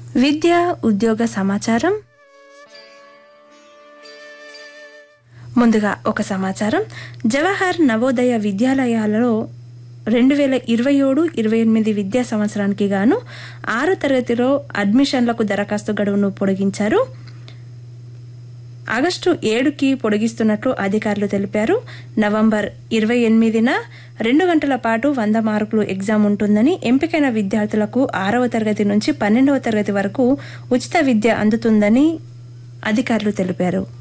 విద్య ఉద్యోగ సమాచారం ముందుగా ఒక సమాచారం జవహర్ నవోదయ విద్యాలయాలలో రెండు వేల ఇరవై ఏడు ఇరవై ఎనిమిది విద్యా సంవత్సరానికి గాను ఆరో తరగతిలో అడ్మిషన్లకు దరఖాస్తు గడువును పొడిగించారు ఆగస్టు ఏడుకి పొడిగిస్తున్నట్లు అధికారులు తెలిపారు నవంబర్ ఇరవై ఎనిమిదిన రెండు గంటల పాటు వంద మార్కులు ఎగ్జామ్ ఉంటుందని ఎంపికైన విద్యార్థులకు ఆరవ తరగతి నుంచి పన్నెండవ తరగతి వరకు ఉచిత విద్య అందుతుందని అధికారులు తెలిపారు